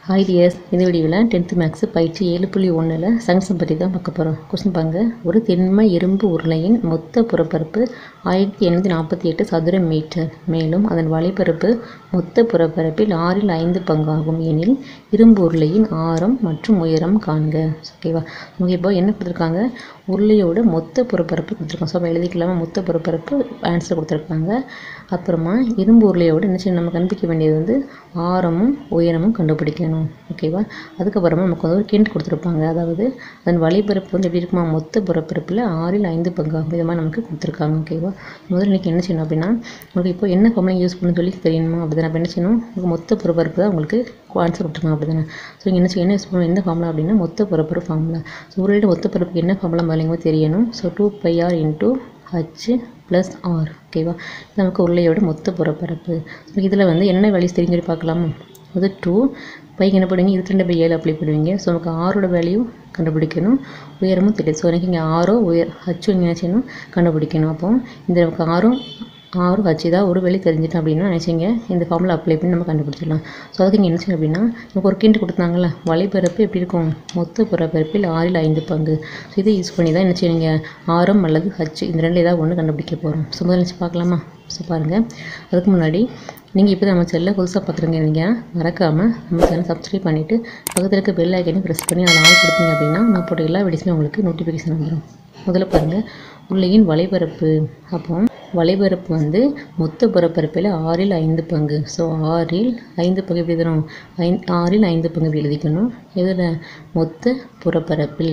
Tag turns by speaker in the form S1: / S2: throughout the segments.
S1: hi tears இந்த வீடியோவில் tenth maths பயிற்சி ஏழு புள்ளி ஒன்றில் சங்சம் பற்றி தான் பார்க்க போகிறோம் கொஸ்டின் பாருங்க ஒரு திண்ம இரும்பு உருளையின் மொத்த புறப்பரப்பு ஆயிரத்தி எண்ணூற்றி நாற்பத்தி எட்டு சதுர மீட்டர் மேலும் அதன் வலைப்பரப்பு மொத்த புறப்பரப்பில் ஆறில் ஐந்து பங்காகும் எனில் இரும்பு உருளையின் ஆரம் மற்றும் உயரம் காண்க ஓகேவா நமக்கு இப்போ என்ன கொடுத்துருக்காங்க உருளையோட மொத்த புறப்பரப்பு கொடுத்துருக்கோம் ஸோ அப்போ எழுதிக்கலாமா மொத்த புறப்பரப்பு ஆன்சர் கொடுத்துருக்காங்க அப்புறமா இரும்பு உருளையோட என்ன செய்யணும் நம்ம கண்டுபிடிக்க வேண்டியது வந்து ஆரமும் உயரமும் கண்டுபிடிக்கணும் ஓகேவா அதுக்கப்புறமா நமக்கு வந்து ஒரு கிண்ட் கொடுத்துருப்பாங்க அதாவது அதன் வலைப்பரப்பு வந்து எப்படி இருக்குமா மொத்த புறப்பரப்பில் ஆறில் ஐந்து பங்காகும் இது மாதிரி நமக்கு கொடுத்துருக்காங்க ஓகேவா முதல்ல இன்றைக்கி என்ன செய்யணும் அப்படின்னா உங்களுக்கு இப்போ என்ன ஃபார்முலா யூஸ் பண்ண சொல்லி தெரியணுமா அப்படி தானே என்ன செய்யணும் உங்களுக்கு மொத்த புறப்பரப்பு தான் உங்களுக்கு ஆன்சர் கொடுத்துருக்காங்க அப்படி தானே ஸோ இங்கே என்ன செய்ய என்ன யூஸ் பண்ணணும் என்ன ஃபார்முலா அப்படின்னா மொத்த புறப்பரப்பு ஃபார்முலா ஸோ ஒரு மொத்த பரப்புக்கு என்ன ஃபார்முலா முதலிங்க தெரியணும் so two pi r into h plus r ஓகேவா இது நமக்கு உருளையோட மொத்த புறப்பரப்பு ஸோ இதில் வந்து என்ன வேல்யூஸ் தெரிஞ்சு சொல்லி பார்க்கலாமா அது டூ பைக்கு என்ன பண்ணுவீங்க இருபத்தி ரெண்டு பை ஏழு அப்ளை பண்ணுவீங்க ஸோ நமக்கு ஆரோட வேல்யூ கண்டுபிடிக்கணும் உயரமும் தெரியும் ஸோ எனக்கு இங்கே ஆரோ உயர் ஹச்சும் இங்கே என்ன செய்யணும் கண்டுபிடிக்கணும் அப்போ இந்த நமக்கு ஆறும் ஆறு ஹச்சு தான் ஒரு வெளி தெரிஞ்சிட்டோம் அப்படின்னா நினச்சிங்க இந்த ஃபார்முலா அப்ளை பண்ணி நம்ம கண்டுபிடிச்சிடலாம் ஸோ அதுக்கு இங்கே என்ன செய்யணும் அப்படின்னா நமக்கு ஒரு கிண்ட் கொடுத்தாங்கல்ல வலைப்பரப்பு எப்படி இருக்கும் மொத்த புறப்பரப்பில் ஆறில் ஐந்து பங்கு ஸோ இதை யூஸ் பண்ணி தான் என்ன செய்யுங்க ஆரம் அல்லது ஹச்சு இந்த ரெண்டு ஏதாவது ஒன்று கண்டுபிடிக்க போகிறோம் ஸோ முதல்ல நினச்சி பார்க்கலாமா ஸோ பாருங்கள் அதுக்கு முன்னாடி நீங்கள் இப்போ நம்ம செல்லை புதுசாக பார்க்குறீங்க நீங்கள் மறக்காமல் நம்ம சேனல் சப்ஸ்கிரைப் பண்ணிவிட்டு பக்கத்தில் இருக்க பெல் ஐக்கனையும் ப்ரெஸ் பண்ணி அதில் ஆள் கொடுத்தீங்க அப்படின்னா நான் போட்ட எல்லா வீடியோஸுமே உங்களுக்கு நோட்டிஃபிகேஷன் வந்துடும் முதல்ல பாருங்கள் உள்ளேயின் வலைபரப்பு அப்போ வலைபரப்பு வந்து மொத்த புறப்பரப்பில் ஆறில் ஐந்து பங்கு ஸோ ஆறில் ஐந்து பங்கு எப்படி தரும் ஐந்து ஆறில் ஐந்து பங்கு எப்படி எழுதிக்கணும் இதில் மொத்த புறப்பரப்பில்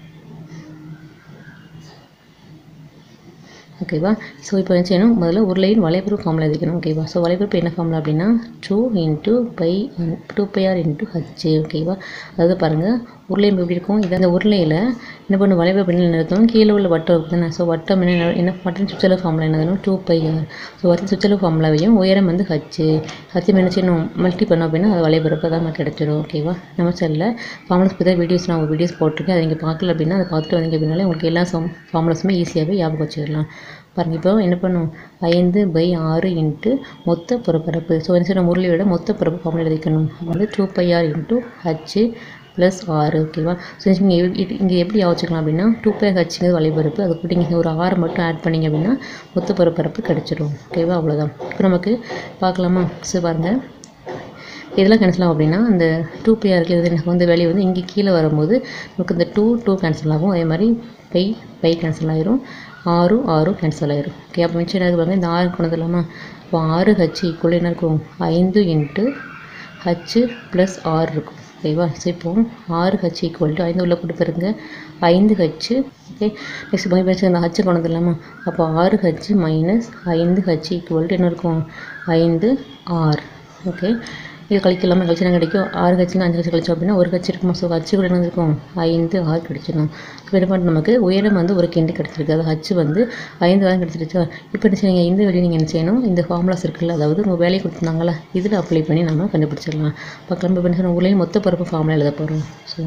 S1: ஓகேவா ஸோ இப்போ என்ன செய்யணும் முதல்ல உருளையின் வலைபரப்பு ஃபார்முலா எழுதிக்கணும் ஓகேவா ஸோ வலைபரப்பு என்ன ஃபார்முலா அப்படின்னா two into pi two pi r into h ஓகேவா அதாவது பாருங்கள் உருளை எப்படி இருக்கும் இது அந்த உருளையில் என்ன பண்ணும் வளைவு என்ன நிறுத்தணும் கீழே உள்ள வட்டம் இருக்குது தானே ஸோ வட்டம் என்ன என்ன வட்டம் சுற்றளவு ஃபார்முலா என்னதுன்னு டூ பை ஆர் ஸோ வட்டம் சுற்றளவு ஃபார்முலாவையும் உயரம் வந்து ஹச்சு ஹச்சு என்ன செய்யணும் மல்டி பண்ணோம் அப்படின்னா அது வலைபரப்பு தான் நமக்கு கிடச்சிடும் ஓகேவா நம்ம செல்லில் ஃபார்முலாஸ் பற்றி வீடியோஸ் நான் ஒரு வீடியோஸ் போட்டிருக்கேன் அதை நீங்கள் பார்க்கல அப்படின்னா அதை பார்த்துட்டு வந்தீங்க அப்படின்னாலே உங்களுக்கு எல்லா ஃபார்முலாஸுமே ஈஸியாகவே ஞாபகம் வச்சுக்கலாம் பாருங்கள் இப்போ என்ன பண்ணும் ஐந்து பை ஆறு இன்ட்டு மொத்த புறப்பரப்பு ஸோ என்ன செய்யணும் முரளியோட மொத்த பரப்பு ஃபார்முலா எழுதிக்கணும் வந்து two pi r into h plus r ஓகேவா ஸோ இங்கே இங்கே எப்படி யோசிச்சுக்கலாம் அப்படின்னா டூ பை ஹச்சுங்கிறது வலைபரப்பு அது கூட இங்கே ஒரு ஆறு மட்டும் ஆட் பண்ணிங்க அப்படின்னா மொத்த புறப்பரப்பு கிடச்சிடும் ஓகேவா அவ்வளோதான் இப்போ நமக்கு பார்க்கலாமா ஸோ பாருங்கள் இதெல்லாம் கேன்சல் ஆகும் அப்படின்னா அந்த டூ பை ஆருக்கு இது எனக்கு வந்து வேல்யூ வந்து இங்கே கீழே வரும்போது நமக்கு இந்த டூ டூ கேன்சல் ஆகும் அதே மாதிரி பை பை கேன்சல் ஆயிரும் ஆறும் ஆறும் கேன்சல் ஆயிரும் ஓகே அப்போ மிச்சம் என்ன பாருங்க இந்த ஆறு கொண்டு வந்துடலாமா இப்போ ஆறு ஹச் ஈக்குவல் என்ன இருக்கும் ஐந்து இன்ட்டு ஹச்சு ப்ளஸ் ஆறு இருக்கும் ஓகேவா ஸோ இப்போ ஆறு ஹச் ஈக்குவல் டு ஐந்து உள்ள போட்டு பாருங்க ஐந்து ஹச்சு ஓகே நெக்ஸ்ட் பை பேச்சு அந்த ஹச்சு கொண்டு வந்துடலாமா அப்போ ஆறு ஹச்சு மைனஸ் ஐந்து ஹச் ஈக்குவல் டு என்ன இருக்கும் ஐந்து ஆறு ஓகே இது கழிக்கலாமா கழிச்சு என்ன கிடைக்கும் ஆறு கட்சிங்க அஞ்சு கட்சி கழிச்சோம் அப்படின்னா ஒரு கட்சி இருக்குமா ஸோ கட்சி கூட என்ன இருக்கும் ஐந்து ஆறு கிடைச்சிடும் இப்போ என்ன பண்ண நமக்கு உயரம் வந்து ஒரு கிண்டு கிடச்சிருக்கு அது ஹச்சு வந்து ஐந்து ஆறு கிடச்சிருச்சா இப்போ என்ன செய்யுங்க இந்த வெளியே நீங்கள் என்ன செய்யணும் இந்த ஃபார்முலாஸ் இருக்குல்ல அதாவது உங்கள் வேலையை கொடுத்துருந்தாங்களா இதில் அப்ளை பண்ணி நம்ம கண்டுபிடிச்சிடலாம் பார்க்கலாம் இப்போ என்ன செய்யணும் உங்களையும் மொத்த பரப்பு ஃபார்முலா எழுத போகிறோம் ஸோ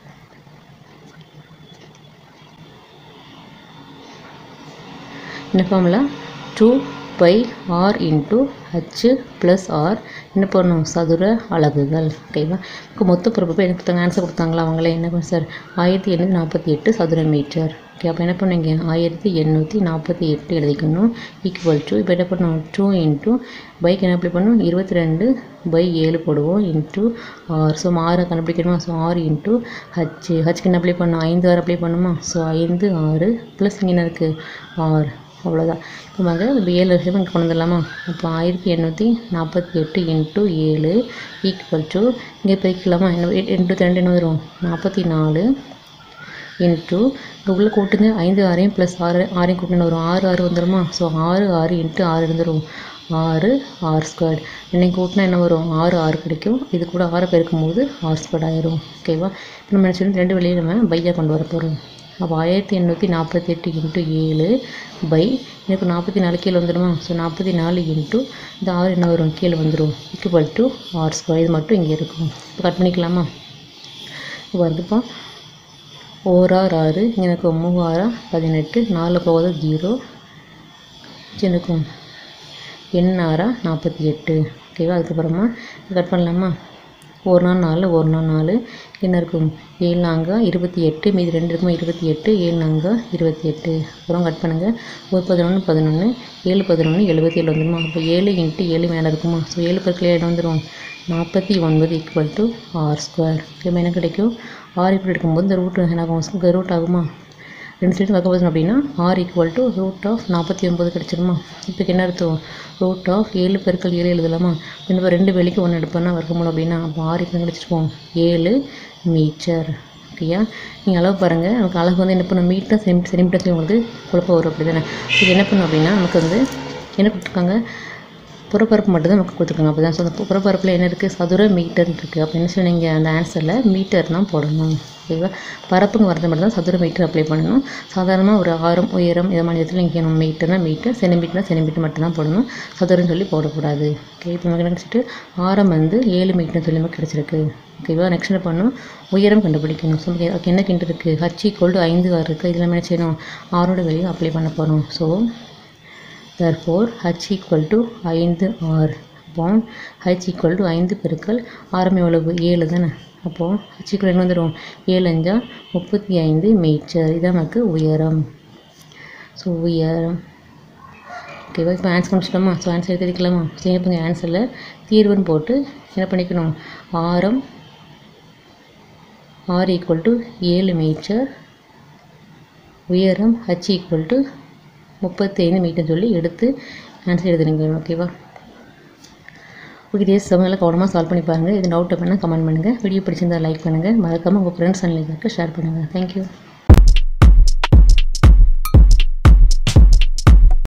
S1: என்ன formula two pi r into h plus r என்ன பண்ணணும் சதுர அலகுகள் ஓகேவா இப்போ மொத்த பொறுப்பு என்ன கொடுத்தாங்க ஆன்சர் கொடுத்தாங்களா அவங்களே என்ன பண்ண சார் ஆயிரத்தி எண்ணூற்றி நாற்பத்தி எட்டு சதுர மீட்டர் ஓகே அப்போ என்ன பண்ணுவீங்க ஆயிரத்தி எண்ணூற்றி நாற்பத்தி எட்டு எழுதிக்கணும் ஈக்குவல் டு இப்போ என்ன பண்ணணும் டூ இன்ட்டு பைக் என்ன அப்ளை பண்ணணும் இருபத்தி ரெண்டு பை ஏழு போடுவோம் இன்ட்டு ஆறு ஸோ ஆறு கண்டுபிடிக்கணுமா ஸோ ஆறு இன்ட்டு ஹச்சு ஹச்சுக்கு என்ன அப்ளை பண்ணணும் ஐந்து ஆறு அப்ளை பண்ணுமா ஸோ ஐந்து ஆறு ப்ளஸ் இங்கே என்ன இருக்குது ஆறு அவ்வளோதான் இப்போ வாங்க இப்போ ஏழு வருஷம் இங்கே கொண்டு வந்துடலாமா அப்போ ஆயிரத்தி எண்ணூற்றி நாற்பத்தி எட்டு இன்ட்டு ஏழு ஈக்குவல் டு இங்கே பிரிக்கலாமா என்ன இன்ட்டு ரெண்டு என்ன வரும் நாற்பத்தி நாலு இன்ட்டு இங்கே உள்ள கூட்டுங்க ஐந்து ஆறையும் ப்ளஸ் ஆறு ஆறையும் கூட்டினு வரும் ஆறு ஆறு வந்துடுமா ஸோ ஆறு ஆறு இன்ட்டு ஆறு இருந்துடும் ஆறு ஆறு ஸ்கொயர் என்னை கூட்டினா என்ன வரும் ஆறு ஆறு கிடைக்கும் இது கூட ஆறு பெருக்கும் போது ஆறு ஸ்கொயர் ஆயிரும் ஓகேவா இப்போ நம்ம நினச்சி ரெண்டு வெளியே நம்ம பையாக கொண்டு வர போகிறோம் அப்போ ஆயிரத்தி எண்ணூற்றி நாற்பத்தி எட்டு இன்ட்டு ஏழு பை எனக்கு நாற்பத்தி நாலு கீழே வந்துடுமா ஸோ நாற்பத்தி நாலு இன்ட்டு இந்த ஆறு என்ன வரும் கீழே வந்துடும் ஈக்குவல் டு ஆர் ஸ்கொயர் இது மட்டும் இங்கே இருக்கும் இப்போ கட் பண்ணிக்கலாமா இப்போ வருதுப்பா ஓரார் ஆறு இங்கே எனக்கு மூவாரா பதினெட்டு நாலு போகாத ஜீரோ எனக்கும் எண்ணாரா நாற்பத்தி எட்டு ஓகேவா அதுக்கப்புறமா கட் பண்ணலாமா ஒரு நாள் நாலு ஒரு நாள் நாலு என்ன இருக்கும் ஏழு நாங்கா இருபத்தி எட்டு மீதி ரெண்டு இருக்குமா இருபத்தி எட்டு ஏழு நாங்கா இருபத்தி எட்டு அப்புறம் கட் பண்ணுங்கள் ஒரு பதினொன்று பதினொன்று ஏழு பதினொன்று எழுபத்தி ஏழு வந்துருமா அப்போ ஏழு இன்ட்டு ஏழு மேலே இருக்குமா ஸோ ஏழு பக்கத்தில் இடம் வந்துடும் நாற்பத்தி ஒன்பது ஈக்குவல் டு ஆர் ஸ்கொயர் இப்போ என்ன கிடைக்கும் ஆர் இப்படி எடுக்கும்போது இந்த ரூட் என்ன ஆகும் ரூட் ஆகுமா ரெண்டு சைடு பார்க்க போதும் அப்படின்னா r equal to root of நாற்பத்தி ஒம்பது கிடச்சிருமா இப்போ என்ன அர்த்தம் ரூட் ஆஃப் ஏழு பெருக்கள் ஏழு எழுதலாமா இப்போ ரெண்டு வெளிக்கு ஒன்று எடுப்போம்னா வர்க்கமூலம் அப்படின்னா அப்போ ஆர் ஈக்குவல் கிடச்சிருப்போம் ஏழு மீட்டர் ஓகேயா நீங்கள் அளவு பாருங்கள் நமக்கு அளவு வந்து என்ன பண்ணும் மீட்டர் செமி சென்டிமீட்டர் சொல்லி உங்களுக்கு குழப்பம் வரும் அப்படி தானே இது என்ன பண்ணும் அப்படின்னா நமக்கு வந்து என்ன கொடுத்துருக்காங்க புறப்பரப்பு மட்டும் தான் நமக்கு கொடுத்துருக்காங்க அப்போ தான் ஸோ அந்த புறப்பரப்பில் என்ன இருக்குது சதுர மீட்டர் இருக்குது அப்போ என்ன சொன்னீங்க அந்த ஆன்சரில் மீட்டர் தான் போடணும் ஓகேவா பரப்புங்க வரது மட்டும் தான் சதுர மீட்டர் அப்ளை பண்ணணும் சாதாரணமாக ஒரு ஆரம் உயரம் இதை மாதிரி இடத்துல நீங்கள் மீட்டர்னா மீட்டர் சென்டிமீட்டர்னா சென்டிமீட்டர் மட்டும் தான் போடணும் சதுரம்னு சொல்லி போடக்கூடாது ஓகே இப்போ நமக்கு என்ன கிடச்சிட்டு ஆரம் வந்து ஏழு மீட்டர்னு சொல்லி நமக்கு கிடச்சிருக்கு ஓகேவா நெக்ஸ்ட் என்ன பண்ணணும் உயரம் கண்டுபிடிக்கணும் ஸோ அதுக்கு என்ன கிண்டு இருக்குது ஹச் ஈக்குவல் டு ஐந்து ஆறு இருக்குது இதில் என்ன செய்யணும் ஆரோட வெளியே அப்ளை பண்ண போகிறோம் so therefore h equal to ஐந்து ஆர் அப்போ h equal to ஐந்து பெருக்கல் ஆரம் எவ்வளவு ஏழு தானே அப்போது h equal என்ன வந்துடும் ஏழு அஞ்சா முப்பத்தி ஐந்து மீட்டர் இதான் நமக்கு உயரம் ஸோ உயரம் ஓகேவா இப்போ ஆன்சர் முடிச்சிட்டோமா ஸோ ஆன்சர் எழுதிக்கலாமா சரி இப்போ ஆன்சரில் தீர்வுன்னு போட்டு என்ன பண்ணிக்கணும் ஆரம் ஆர் ஈக்குவல் டு ஏழு மீட்டர் உயரம் ஹச் ஈக்குவல் டு முப்பத்தைந்து மீட்டர் சொல்லி எடுத்து ஆன்சர் எழுதுறீங்க ஓகேவா ஓகே இதே சமையலில் கவனமாக சால்வ் பண்ணி பாருங்கள் இது டவுட் அப்படின்னா கமெண்ட் பண்ணுங்கள் வீடியோ பிடிச்சிருந்தா லைக் பண்ணுங்கள் மறக்காமல் உங்கள் ஃப்ரெண்ட்ஸ் அண்ட் ஷேர் பண்ணுங்கள் தேங்க்யூ